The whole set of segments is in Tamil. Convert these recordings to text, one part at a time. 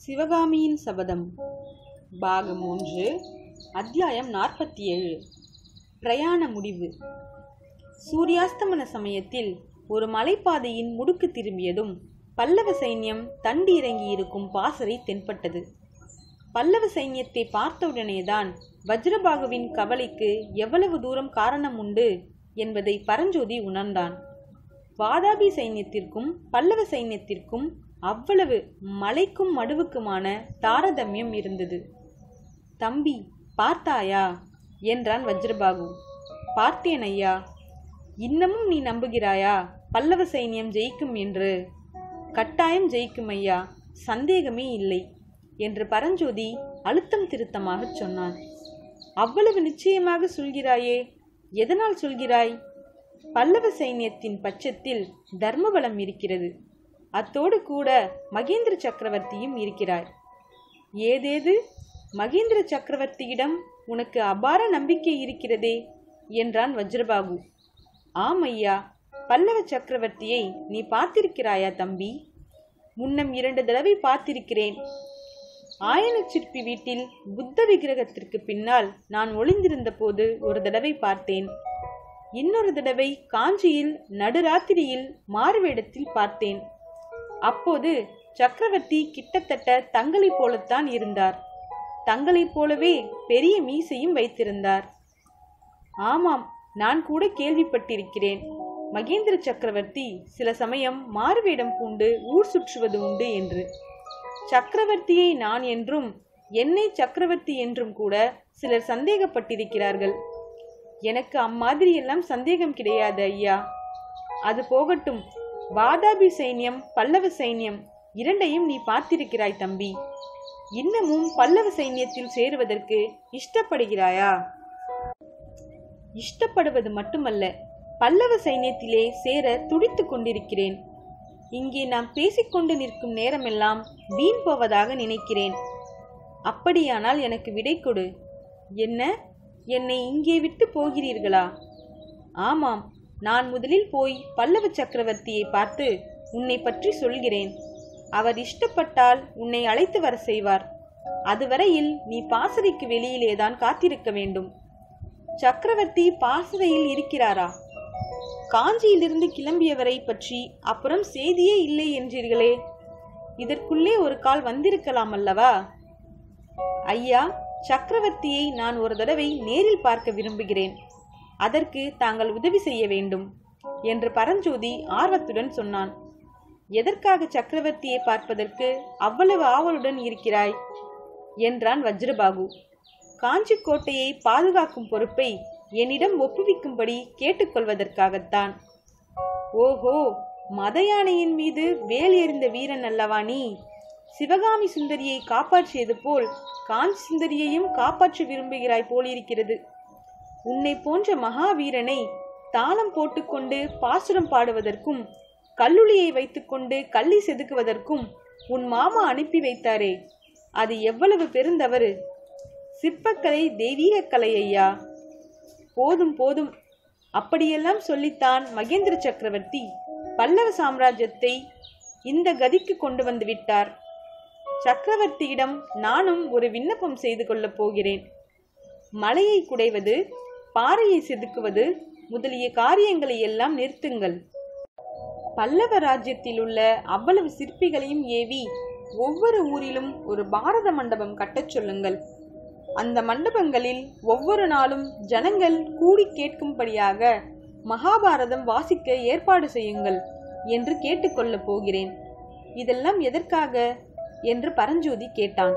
சிவகாமியின் சபதம் பாகம் ஒன்று அத்தியாயம் நாற்பத்தி ஏழு பிரயாண முடிவு சூரியாஸ்தமன சமயத்தில் ஒரு மலைப்பாதையின் முடுக்கு திரும்பியதும் பல்லவ சைன்யம் தண்டி இறங்கியிருக்கும் பாசறை தென்பட்டது பல்லவ சைன்யத்தை பார்த்தவுடனேதான் வஜ்ரபாகுவின் கவலைக்கு எவ்வளவு தூரம் காரணம் உண்டு என்பதை பரஞ்சோதி உணர்ந்தான் வாதாபி சைன்யத்திற்கும் பல்லவ சைன்யத்திற்கும் அவ்வளவு மலைக்கும் மடுவுக்குமான தாரதமியம் இருந்தது தம்பி பார்த்தாயா என்றான் வஜ்ரபாகு பார்த்தேன் ஐயா இன்னமும் நீ நம்புகிறாயா பல்லவ சைன்யம் ஜெயிக்கும் என்று கட்டாயம் ஜெயிக்கும் ஐயா சந்தேகமே இல்லை என்று பரஞ்சோதி அழுத்தம் திருத்தமாகச் சொன்னான் அவ்வளவு நிச்சயமாக சொல்கிறாயே எதனால் சொல்கிறாய் பல்லவ சைன்யத்தின் பட்சத்தில் தர்மபலம் இருக்கிறது அத்தோடு கூட மகேந்திர சக்கரவர்த்தியும் இருக்கிறார் ஏதேது மகேந்திர சக்கரவர்த்தியிடம் உனக்கு அபார நம்பிக்கை இருக்கிறதே என்றான் வஜ்ரபாகு ஆம் ஐயா பல்லவ சக்கரவர்த்தியை நீ பார்த்திருக்கிறாயா தம்பி முன்னம் இரண்டு தடவை பார்த்திருக்கிறேன் ஆயன சிற்பி வீட்டில் புத்த விக்கிரகத்திற்கு பின்னால் நான் ஒளிந்திருந்த போது ஒரு தடவை பார்த்தேன் இன்னொரு தடவை காஞ்சியில் நடுராத்திரியில் மாறுவேடத்தில் பார்த்தேன் அப்போது சக்கரவர்த்தி கிட்டத்தட்ட தங்களைப் போலத்தான் இருந்தார் தங்களைப் போலவே பெரிய மீசையும் வைத்திருந்தார் ஆமாம் நான் கூட கேள்விப்பட்டிருக்கிறேன் மகேந்திர சக்கரவர்த்தி சில சமயம் மாறுவேடம் பூண்டு ஊர் சுற்றுவது உண்டு என்று சக்கரவர்த்தியை நான் என்றும் என்னை சக்கரவர்த்தி என்றும் கூட சிலர் சந்தேகப்பட்டிருக்கிறார்கள் எனக்கு அம்மாதிரி எல்லாம் சந்தேகம் கிடையாது ஐயா அது போகட்டும் வாதாபி சைன்யம் பல்லவ சைன்யம் இரண்டையும் நீ பார்த்திருக்கிறாய் தம்பி இன்னமும் பல்லவ சைன்யத்தில் சேருவதற்கு இஷ்டப்படுகிறாயா இஷ்டப்படுவது மட்டுமல்ல பல்லவ சைன்யத்திலே சேர துடித்துக் கொண்டிருக்கிறேன் இங்கே நாம் பேசிக்கொண்டு நிற்கும் நேரமெல்லாம் வீண் போவதாக நினைக்கிறேன் அப்படியானால் எனக்கு விடை கொடு என்ன என்னை இங்கே விட்டு போகிறீர்களா ஆமாம் நான் முதலில் போய் பல்லவ சக்கரவர்த்தியை பார்த்து உன்னை பற்றி சொல்கிறேன் அவர் இஷ்டப்பட்டால் உன்னை அழைத்து வர செய்வார் அதுவரையில் நீ பாசறைக்கு வெளியிலேதான் காத்திருக்க வேண்டும் சக்கரவர்த்தி பாசறையில் இருக்கிறாரா காஞ்சியிலிருந்து கிளம்பியவரை பற்றி அப்புறம் செய்தியே இல்லை என்றீர்களே இதற்குள்ளே ஒரு கால் வந்திருக்கலாம் அல்லவா ஐயா சக்கரவர்த்தியை நான் ஒரு தடவை நேரில் பார்க்க விரும்புகிறேன் அதற்கு தாங்கள் உதவி செய்ய வேண்டும் என்று பரஞ்சோதி ஆர்வத்துடன் சொன்னான் எதற்காக சக்கரவர்த்தியை பார்ப்பதற்கு அவ்வளவு ஆவலுடன் இருக்கிறாய் என்றான் வஜ்ரபாகு காஞ்சி கோட்டையை பாதுகாக்கும் பொறுப்பை என்னிடம் ஒப்புவிக்கும்படி கேட்டுக்கொள்வதற்காகத்தான் ஓஹோ மத யானையின் மீது வேல் எறிந்த வீரன் அல்லவா நீ சிவகாமி சுந்தரியை காப்பாற்றியது போல் காஞ்சி சுந்தரியையும் காப்பாற்ற விரும்புகிறாய் போலிருக்கிறது உன்னை போன்ற மகாவீரனை தாளம் போட்டுக்கொண்டு பாசுரம் பாடுவதற்கும் கல்லுளியை வைத்துக்கொண்டு கள்ளி செதுக்குவதற்கும் உன் மாமா அனுப்பி வைத்தாரே அது எவ்வளவு பெருந்தவறு சிற்பக்கலை தெய்வீக கலை ஐயா போதும் போதும் அப்படியெல்லாம் சொல்லித்தான் மகேந்திர சக்கரவர்த்தி பல்லவ சாம்ராஜ்யத்தை இந்த கதிக்கு கொண்டு வந்து விட்டார் சக்கரவர்த்தியிடம் நானும் ஒரு விண்ணப்பம் செய்து கொள்ளப் போகிறேன் மலையை குடைவது பாறையை செதுக்குவது முதலிய காரியங்களை எல்லாம் நிறுத்துங்கள் பல்லவ ராஜ்யத்தில் உள்ள அவ்வளவு சிற்பிகளையும் ஏவி ஒவ்வொரு ஊரிலும் ஒரு பாரத மண்டபம் கட்டச் சொல்லுங்கள் அந்த மண்டபங்களில் ஒவ்வொரு நாளும் ஜனங்கள் கூடி கேட்கும்படியாக மகாபாரதம் வாசிக்க ஏற்பாடு செய்யுங்கள் என்று கேட்டுக்கொள்ளப் போகிறேன் இதெல்லாம் எதற்காக என்று பரஞ்சோதி கேட்டான்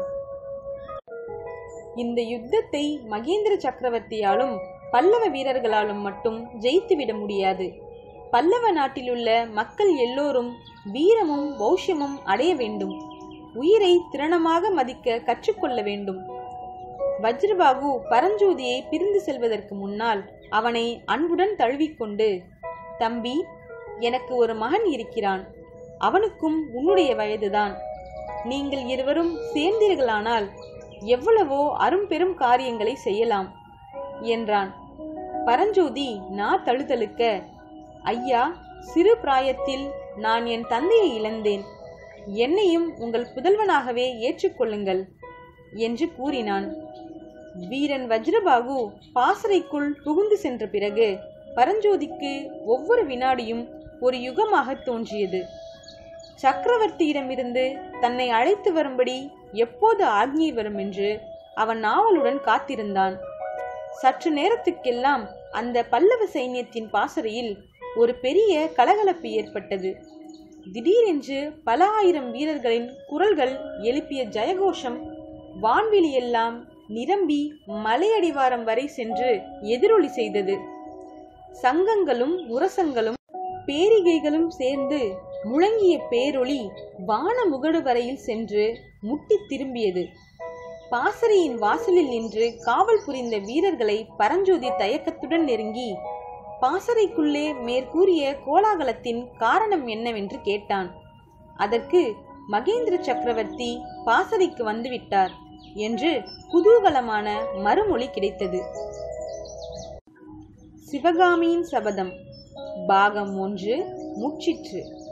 இந்த யுத்தத்தை மகேந்திர சக்கரவர்த்தியாலும் பல்லவ வீரர்களாலும் மட்டும் ஜெயித்துவிட முடியாது பல்லவ நாட்டிலுள்ள மக்கள் எல்லோரும் வீரமும் பௌஷ்யமும் அடைய வேண்டும் உயிரை திறனமாக மதிக்க கற்றுக்கொள்ள வேண்டும் வஜ்ரபாகு பரஞ்சோதியை பிரிந்து செல்வதற்கு முன்னால் அவனை அன்புடன் தழுவிக்கொண்டு தம்பி எனக்கு ஒரு மகன் இருக்கிறான் அவனுக்கும் உன்னுடைய வயதுதான் நீங்கள் இருவரும் சேர்ந்தீர்களானால் எவ்வளவோ அரும்பெரும் காரியங்களை செய்யலாம் என்றான் பரஞ்சோதி நா தழுதழுக்க ஐயா சிறு பிராயத்தில் நான் என் தந்தையை இழந்தேன் என்னையும் உங்கள் புதல்வனாகவே ஏற்றுக்கொள்ளுங்கள் என்று கூறினான் வீரன் வஜ்ரபாகு பாசறைக்குள் புகுந்து சென்ற பிறகு பரஞ்சோதிக்கு ஒவ்வொரு வினாடியும் ஒரு யுகமாக தோன்றியது சக்கரவர்த்தியிடமிருந்து தன்னை அழைத்து வரும்படி எப்போது ஆக்ஞை வரும் என்று அவன் நாவலுடன் காத்திருந்தான் சற்று நேரத்துக்கெல்லாம் அந்த பல்லவ சைன்யத்தின் பாசறையில் ஒரு பெரிய கலகலப்பு ஏற்பட்டது திடீரென்று பல ஆயிரம் வீரர்களின் குரல்கள் எழுப்பிய ஜெயகோஷம் வான்வெளியெல்லாம் நிரம்பி மலையடிவாரம் வரை சென்று எதிரொலி செய்தது சங்கங்களும் முரசங்களும் பேரிகைகளும் சேர்ந்து முழங்கிய பேரொளி வான முகடு வரையில் சென்று முட்டி திரும்பியது பாசறையின் வாசலில் நின்று காவல் புரிந்த வீரர்களை பரஞ்சோதி தயக்கத்துடன் நெருங்கி பாசறைக்குள்ளே மேற்கூறிய கோலாகலத்தின் காரணம் என்னவென்று கேட்டான் அதற்கு மகேந்திர சக்கரவர்த்தி பாசறைக்கு வந்துவிட்டார் என்று குதூகலமான மறுமொழி கிடைத்தது சிவகாமியின் சபதம் பாகம் ஒன்று முற்றிற்று